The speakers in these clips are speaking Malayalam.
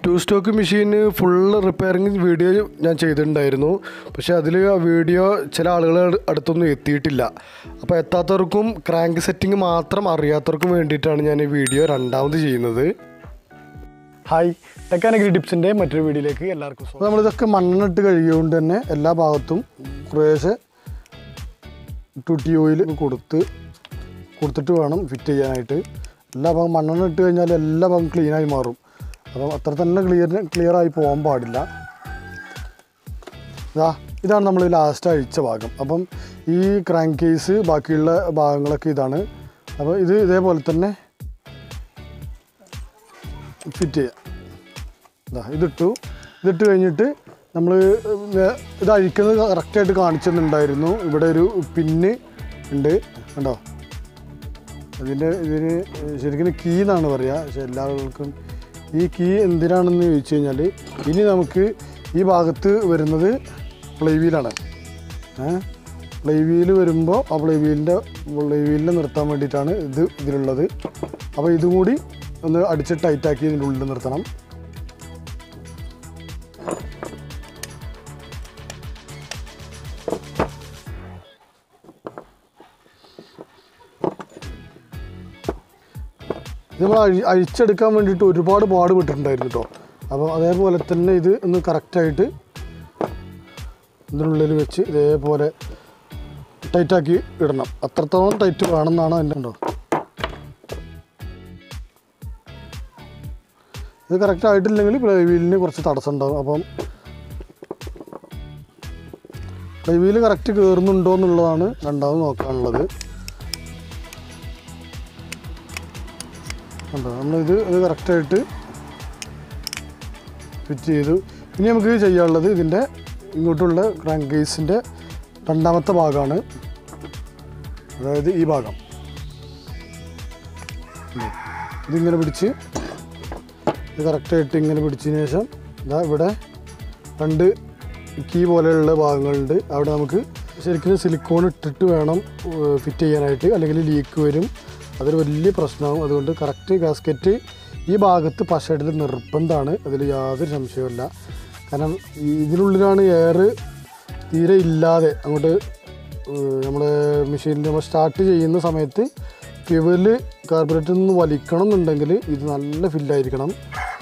To stroke machine full repairing video ഞാൻ ചെയ്തിട്ടുണ്ടായിരുന്നു പക്ഷേ അതിൽ ആ വീഡിയോ ചില ആളുകൾ അടുത്തൊന്നും എത്തിയിട്ടില്ല അപ്പോൾ എത്താത്തവർക്കും ക്രാങ്ക് സെറ്റിംഗ് മാത്രം അറിയാത്തവർക്കും വേണ്ടിയിട്ടാണ് ഞാൻ ഈ വീഡിയോ രണ്ടാമത് ചെയ്യുന്നത് ഹായ് ടെക്കാനഗരി ടിപ്സിൻ്റെ മറ്റൊരു വീഡിയോയിലേക്ക് എല്ലാവർക്കും സ്വാഗതം നമ്മളിതൊക്കെ മണ്ണിട്ട് കഴുകിയതുകൊണ്ട് തന്നെ എല്ലാ ഭാഗത്തും കുറേശ്ശെ ടുട്ടി ഓയിൽ കൊടുത്ത് കൊടുത്തിട്ട് വേണം ഫിറ്റ് ചെയ്യാനായിട്ട് എല്ലാ ഭാഗം മണ്ണെണ്ണ ഇട്ട് കഴിഞ്ഞാൽ എല്ലാ ഭാഗം ക്ലീനായി മാറും അപ്പം അത്ര തന്നെ ക്ലിയർ ക്ലിയറായി പോകാൻ പാടില്ല ഇതാ ഇതാണ് നമ്മൾ ലാസ്റ്റ് അഴിച്ച ഭാഗം അപ്പം ഈ ക്രാങ്ക് കേസ് ബാക്കിയുള്ള ഭാഗങ്ങളൊക്കെ ഇതാണ് അപ്പോൾ ഇത് ഇതേപോലെ തന്നെ ഫിറ്റ് ചെയ്യാം ഇതാ ഇതിട്ടു ഇതിട്ട് കഴിഞ്ഞിട്ട് നമ്മൾ ഇത് അഴിക്കുന്നത് കറക്റ്റായിട്ട് കാണിച്ചെന്നുണ്ടായിരുന്നു ഇവിടെ ഒരു പിന്ന് ഉണ്ട് കണ്ടോ അതിൻ്റെ ഇതിന് ശരിക്കും കീ എന്നാണ് പറയുക പക്ഷെ എല്ലാവർക്കും ഈ കീ എന്തിനാണെന്ന് ചോദിച്ചു കഴിഞ്ഞാൽ ഇനി നമുക്ക് ഈ ഭാഗത്ത് വരുന്നത് പ്ലൈ വീലാണ് പ്ലൈ വീല് വരുമ്പോൾ ആ പ്ലൈ വീലിൻ്റെ പ്ലൈ വീലിനെ നിർത്താൻ വേണ്ടിയിട്ടാണ് ഇത് ഇതിലുള്ളത് അപ്പോൾ ഇതും കൂടി ഒന്ന് അടിച്ച് ടൈറ്റാക്കി ഇതിൻ്റെ ഉള്ളിൽ നിർത്തണം ഇത് നമ്മൾ അഴി അഴിച്ചെടുക്കാൻ വേണ്ടിയിട്ട് ഒരുപാട് പാട് വിട്ടിട്ടുണ്ടായിരുന്നു കേട്ടോ അപ്പോൾ അതേപോലെ തന്നെ ഇത് ഒന്ന് കറക്റ്റായിട്ട് ഇതിനുള്ളിൽ വെച്ച് ഇതേപോലെ ടൈറ്റാക്കി ഇടണം അത്രത്തോളം ടൈറ്റ് വേണമെന്നാണ് എൻ്റെ ഉണ്ടോ ഇത് കറക്റ്റ് ആയിട്ടില്ലെങ്കിൽ പ്ലൈ വീലിന് കുറച്ച് തടസ്സം ഉണ്ടാകും അപ്പം പ്ലൈ വീല് കറക്റ്റ് കയറുന്നുണ്ടോ എന്നുള്ളതാണ് രണ്ടാമത് നോക്കാനുള്ളത് കണ്ടോ നമ്മളിത് ഇത് കറക്റ്റായിട്ട് ഫിറ്റ് ചെയ്തു ഇനി നമുക്ക് ചെയ്യാനുള്ളത് ഇതിൻ്റെ ഇങ്ങോട്ടുള്ള ക്രാങ്ക് കേസിൻ്റെ രണ്ടാമത്തെ ഭാഗമാണ് അതായത് ഈ ഭാഗം ഉം. ഇതിങ്ങനെ പിടിച്ച് ഇത് കറക്റ്റായിട്ട് ഇങ്ങനെ പിടിച്ചതിന് ശേഷം ഇതാ ഇവിടെ രണ്ട് കീ പോലെയുള്ള ഭാഗങ്ങളുണ്ട് അവിടെ നമുക്ക് ശരിക്കും സിലിക്കോൺ ഇട്ടിട്ട് വേണം ഫിറ്റ് ചെയ്യാനായിട്ട് അല്ലെങ്കിൽ ലീക്ക് വരും അതൊരു വലിയ പ്രശ്നമാകും അതുകൊണ്ട് കറക്റ്റ് ഗാസ്കറ്റ് ഈ ഭാഗത്ത് പശയിടൽ നിർബന്ധമാണ് അതിൽ യാതൊരു സംശയവുമില്ല കാരണം ഈ ഇതിനുള്ളിലാണ് എയർ തീരെ ഇല്ലാതെ അങ്ങോട്ട് നമ്മുടെ മെഷീനിൽ നമ്മൾ സ്റ്റാർട്ട് ചെയ്യുന്ന സമയത്ത് ഫ്യൂവൽ കാർബറേറ്ററിൽ നിന്ന് വലിക്കണം എന്നുണ്ടെങ്കിൽ ഇത് നല്ല ഫില്ലായിരിക്കണം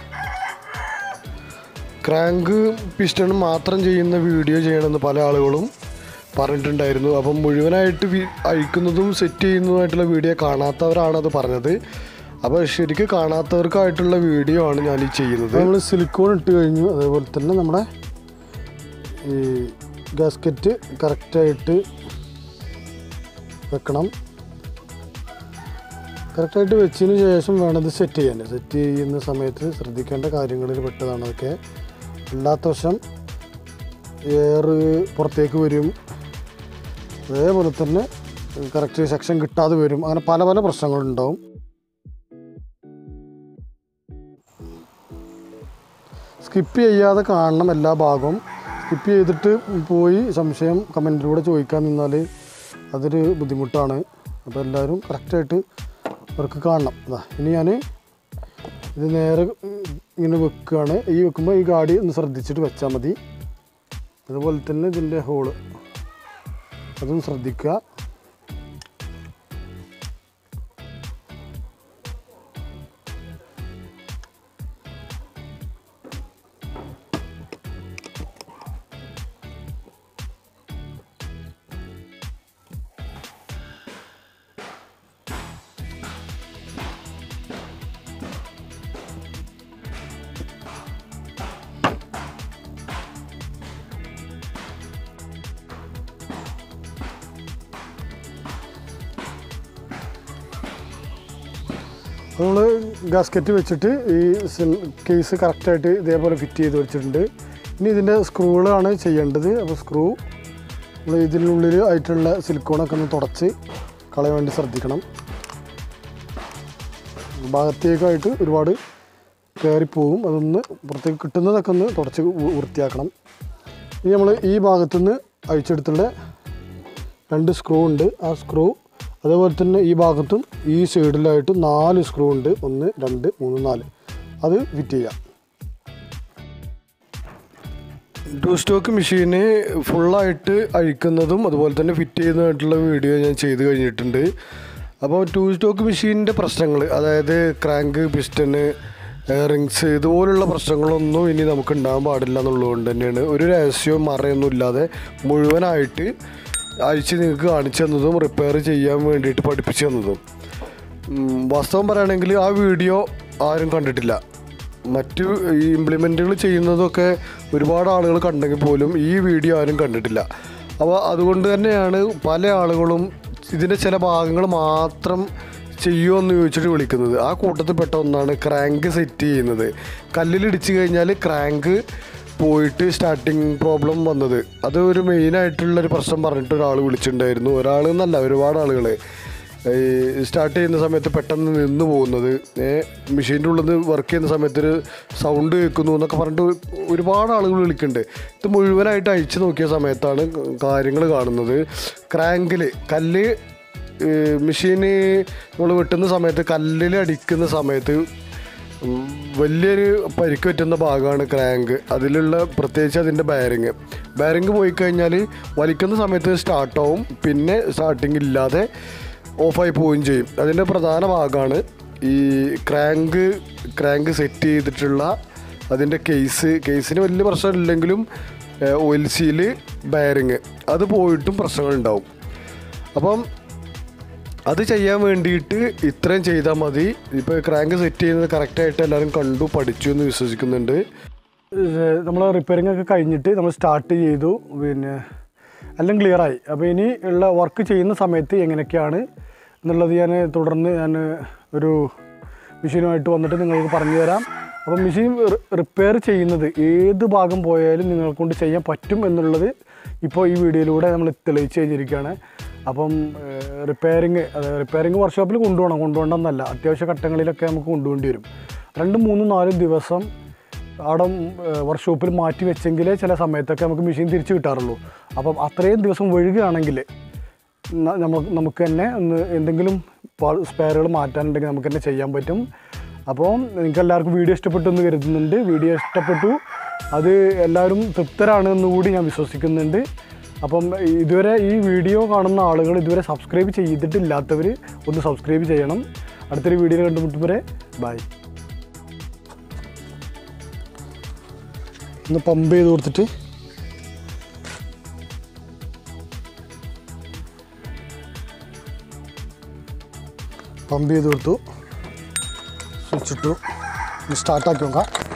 ക്രാങ്ക് പിസ്റ്റൺ മാത്രം ചെയ്യുന്ന വീഡിയോ ചെയ്യണമെന്ന് പല ആളുകളും പറഞ്ഞിട്ടുണ്ടായിരുന്നു അപ്പം മുഴുവനായിട്ട് വി- അഴിക്കുന്നതും സെറ്റ് ചെയ്യുന്നതുമായിട്ടുള്ള വീഡിയോ കാണാത്തവരാണ് അത് പറഞ്ഞത് അപ്പോൾ ശരിക്കും കാണാത്തവർക്കായിട്ടുള്ള വീഡിയോ ആണ് ഞാൻ ഈ ചെയ്യുന്നത് നമ്മൾ സിലിക്കോൺ ഇട്ട് കഴിഞ്ഞു അതേപോലെ തന്നെ നമ്മുടെ ഈ ഗാസ്കറ്റ് കറക്റ്റായിട്ട് വെക്കണം കറക്റ്റായിട്ട് വെച്ചതിന് ശേഷം വേണം ഇത് സെറ്റ് ചെയ്യാൻ സെറ്റ് ചെയ്യുന്ന സമയത്ത് ശ്രദ്ധിക്കേണ്ട കാര്യങ്ങളിൽ പെട്ടതാണ് അതൊക്കെ അല്ലാത്ത വശം എയർ പുറത്തേക്ക് വരും അതേപോലെ തന്നെ കറക്റ്റ് സെക്ഷൻ കിട്ടാതെ വരും അങ്ങനെ പല പല പ്രശ്നങ്ങളുണ്ടാവും സ്കിപ്പ് ചെയ്യാതെ കാണണം എല്ലാ ഭാഗവും സ്കിപ്പ് ചെയ്തിട്ട് പോയി സംശയം കമൻറ്റിലൂടെ ചോദിക്കാൻ നിന്നാൽ അതൊരു ബുദ്ധിമുട്ടാണ് അപ്പോൾ എല്ലാവരും കറക്റ്റായിട്ട് അവർക്ക് കാണണം അതാ ഇനി ഞാൻ ഇത് നേരെ ഇങ്ങനെ വെക്കുകയാണ് ഈ വെക്കുമ്പോൾ ഈ ഗാഡി ഒന്ന് ശ്രദ്ധിച്ചിട്ട് വെച്ചാൽ മതി അതുപോലെ തന്നെ ഇതിൻ്റെ ഹോള് അതും ശ്രദ്ധിക്കുക നമ്മൾ ഗാസ്കറ്റ് വെച്ചിട്ട് ഈ കേസ് കറക്റ്റായിട്ട് ഇതേപോലെ ഫിറ്റ് ചെയ്ത് വെച്ചിട്ടുണ്ട് ഇനി ഇതിൻ്റെ സ്ക്രൂകളാണ് ചെയ്യേണ്ടത് അപ്പോൾ സ്ക്രൂ നമ്മൾ ഇതിനുള്ളിൽ ആയിട്ടുള്ള സിലിക്കോണൊക്കെ ഒന്ന് തുടച്ച് കളയാൻ വേണ്ടി ശ്രദ്ധിക്കണം ഭാഗത്തേക്കായിട്ട് ഒരുപാട് കയറിപ്പോവും അതൊന്ന് പുറത്തേക്ക് കിട്ടുന്നതൊക്കെ ഒന്ന് തുടച്ച് വൃ- വൃത്തിയാക്കണം ഇനി നമ്മൾ ഈ ഭാഗത്തുനിന്ന് അഴിച്ചെടുത്തുള്ള രണ്ട് സ്ക്രൂ ഉണ്ട് ആ സ്ക്രൂ അതേപോലെ തന്നെ ഈ ഭാഗത്തും ഈ സൈഡിലായിട്ട് നാല് സ്ക്രൂ ഉണ്ട് ഒന്ന് രണ്ട് മൂന്ന് നാല് അത് ഫിറ്റ് ചെയ്യാം ടു സ്റ്റോക്ക് മെഷീന് ഫുള്ളായിട്ട് അഴിക്കുന്നതും അതുപോലെ തന്നെ ഫിറ്റ് ചെയ്യുന്നതായിട്ടുള്ള വീഡിയോ ഞാൻ ചെയ്ത് കഴിഞ്ഞിട്ടുണ്ട് അപ്പോൾ ടു സ്റ്റോക്ക് മെഷീനിൻ്റെ പ്രശ്നങ്ങൾ അതായത് ക്രാങ്ക് പിസ്റ്റന് റിങ്സ് ഇതുപോലുള്ള പ്രശ്നങ്ങളൊന്നും ഇനി നമുക്ക് ഉണ്ടാകാൻ പാടില്ല എന്നുള്ളതുകൊണ്ട് തന്നെയാണ് ഒരു രഹസ്യവും മറയൊന്നും ഇല്ലാതെ മുഴുവനായിട്ട് അഴിച്ച് നിങ്ങൾക്ക് കാണിച്ചു തന്നതും റിപ്പയർ ചെയ്യാൻ വേണ്ടിയിട്ട് പഠിപ്പിച്ചു തന്നതും ഉം, വാസ്തവം പറയുകയാണെങ്കിൽ ആ വീഡിയോ ആരും കണ്ടിട്ടില്ല മറ്റു ഈ ഇംപ്ലിമെൻറ്റുകൾ ചെയ്യുന്നതൊക്കെ ഒരുപാട് ആളുകൾ കണ്ടെങ്കിൽ പോലും ഈ വീഡിയോ ആരും കണ്ടിട്ടില്ല അപ്പോൾ അതുകൊണ്ട് തന്നെയാണ് പല ആളുകളും ഇതിൻ്റെ ചില ഭാഗങ്ങൾ മാത്രം ചെയ്യുമോ എന്ന് ചോദിച്ചിട്ട് വിളിക്കുന്നത് ആ കൂട്ടത്തിൽപ്പെട്ട ഒന്നാണ് ക്രാങ്ക് സെറ്റ് ചെയ്യുന്നത് കല്ലിലിടിച്ച് കഴിഞ്ഞാൽ ക്രാങ്ക് പോയിട്ട് സ്റ്റാർട്ടിങ് പ്രോബ്ലം വന്നത് അത് ഒരു മെയിനായിട്ടുള്ളൊരു പ്രശ്നം പറഞ്ഞിട്ട് ഒരാൾ വിളിച്ചിട്ടുണ്ടായിരുന്നു ഒരാൾ എന്നല്ല ഒരുപാട് ആളുകൾ ഈ സ്റ്റാർട്ട് ചെയ്യുന്ന സമയത്ത് പെട്ടെന്ന് നിന്ന് പോകുന്നത് മെഷീൻ്റെ ഉള്ളിൽ നിന്ന് വർക്ക് ചെയ്യുന്ന സമയത്ത് ഒരു സൗണ്ട് കേൾക്കുന്നു എന്നൊക്കെ പറഞ്ഞിട്ട് ഒരുപാട് ആളുകൾ വിളിക്കുന്നുണ്ട് ഇത് മുഴുവനായിട്ട് അഴിച്ചു നോക്കിയ സമയത്താണ് കാര്യങ്ങൾ കാണുന്നത് ക്രാങ്കിൽ കല്ല് മെഷീന് നമ്മൾ വെട്ടുന്ന സമയത്ത് കല്ലിൽ അടിക്കുന്ന സമയത്ത് ഉം, വലിയൊരു പരിക്ക് പറ്റുന്ന ഭാഗമാണ് ക്രാങ്ക് അതിലുള്ള പ്രത്യേകിച്ച് അതിൻ്റെ ബാരിങ് ബാരിങ് പോയി കഴിഞ്ഞാൽ വലിക്കുന്ന സമയത്ത് സ്റ്റാർട്ടാവും പിന്നെ സ്റ്റാർട്ടിങ് ഇല്ലാതെ ഓഫായി പോവുകയും ചെയ്യും അതിൻ്റെ പ്രധാന ഭാഗമാണ് ഈ ക്രാങ്ക് ക്രാങ്ക് സെറ്റ് ചെയ്തിട്ടുള്ള അതിൻ്റെ കേസ് കേസിന് വലിയ പ്രശ്നമില്ലെങ്കിലും ഓയിൽ സീല് ബാരിങ് അത് പോയിട്ടും പ്രശ്നങ്ങളുണ്ടാവും അപ്പം അത് ചെയ്യാൻ വേണ്ടിയിട്ട് ഇത്രയും ചെയ്താൽ മതി ഇപ്പോൾ ക്രാങ്ക് സെറ്റ് ചെയ്യുന്നത് കറക്റ്റായിട്ട് എല്ലാവരും കണ്ടു പഠിച്ചു എന്ന് വിശ്വസിക്കുന്നുണ്ട് നമ്മൾ റിപ്പയറിംഗ് ഒക്കെ കഴിഞ്ഞിട്ട് നമ്മൾ സ്റ്റാർട്ട് ചെയ്തു പിന്നെ എല്ലാം ക്ലിയറായി അപ്പോൾ ഇനി ഉള്ള വർക്ക് ചെയ്യുന്ന സമയത്ത് എങ്ങനെയൊക്കെയാണ് എന്നുള്ളത് ഞാൻ തുടർന്ന് ഞാൻ ഒരു മെഷീനുമായിട്ട് വന്നിട്ട് നിങ്ങൾക്ക് പറഞ്ഞു തരാം അപ്പോൾ മെഷീൻ റിപ്പയർ ചെയ്യുന്നത് ഏത് ഭാഗം പോയാലും നിങ്ങളെ കൊണ്ട് ചെയ്യാൻ പറ്റും എന്നുള്ളത് ഇപ്പോൾ ഈ വീഡിയോയിലൂടെ നമ്മൾ തെളിയിച്ച് കഴിഞ്ഞിരിക്കുകയാണ് അപ്പം റിപ്പയറിങ് അതായത് റിപ്പയറിങ് വർക്ക്ഷോപ്പിൽ കൊണ്ടുപോകണം കൊണ്ടുപോകണമെന്നല്ല അത്യാവശ്യ ഘട്ടങ്ങളിലൊക്കെ നമുക്ക് കൊണ്ടുപോകേണ്ടി വരും രണ്ടും മൂന്നും നാലും ദിവസം അവിടെ വർക്ക്ഷോപ്പിൽ മാറ്റി വെച്ചെങ്കിലേ ചില സമയത്തൊക്കെ നമുക്ക് മെഷീൻ തിരിച്ച് കിട്ടാറുള്ളൂ അപ്പം അത്രയും ദിവസം വഴുകുകയാണെങ്കിൽ നമ്മൾ നമുക്ക് തന്നെ ഒന്ന് എന്തെങ്കിലും സ്പെയറുകൾ മാറ്റാനുണ്ടെങ്കിൽ നമുക്ക് തന്നെ ചെയ്യാൻ പറ്റും അപ്പോൾ നിങ്ങൾക്ക് എല്ലാവർക്കും വീഡിയോ ഇഷ്ടപ്പെട്ടു എന്ന് കരുതുന്നുണ്ട് വീഡിയോ ഇഷ്ടപ്പെട്ടു അത് എല്ലാവരും തൃപ്തരാണ് എന്നുകൂടി ഞാൻ വിശ്വസിക്കുന്നുണ്ട് അപ്പം ഇതുവരെ ഈ വീഡിയോ കാണുന്ന ആളുകൾ ഇതുവരെ സബ്സ്ക്രൈബ് ചെയ്തിട്ടില്ലാത്തവർ ഒന്ന് സബ്സ്ക്രൈബ് ചെയ്യണം അടുത്തൊരു വീഡിയോ കണ്ടുമുട്ടുമ്പോൾ ബൈ ഒന്ന് പമ്പ് ചെയ്ത് കൊടുത്തിട്ട് പമ്പ് ചെയ്ത് കൊടുത്തു സ്വിച്ച് ഇട്ടു സ്റ്റാർട്ടാക്കി നോക്കാം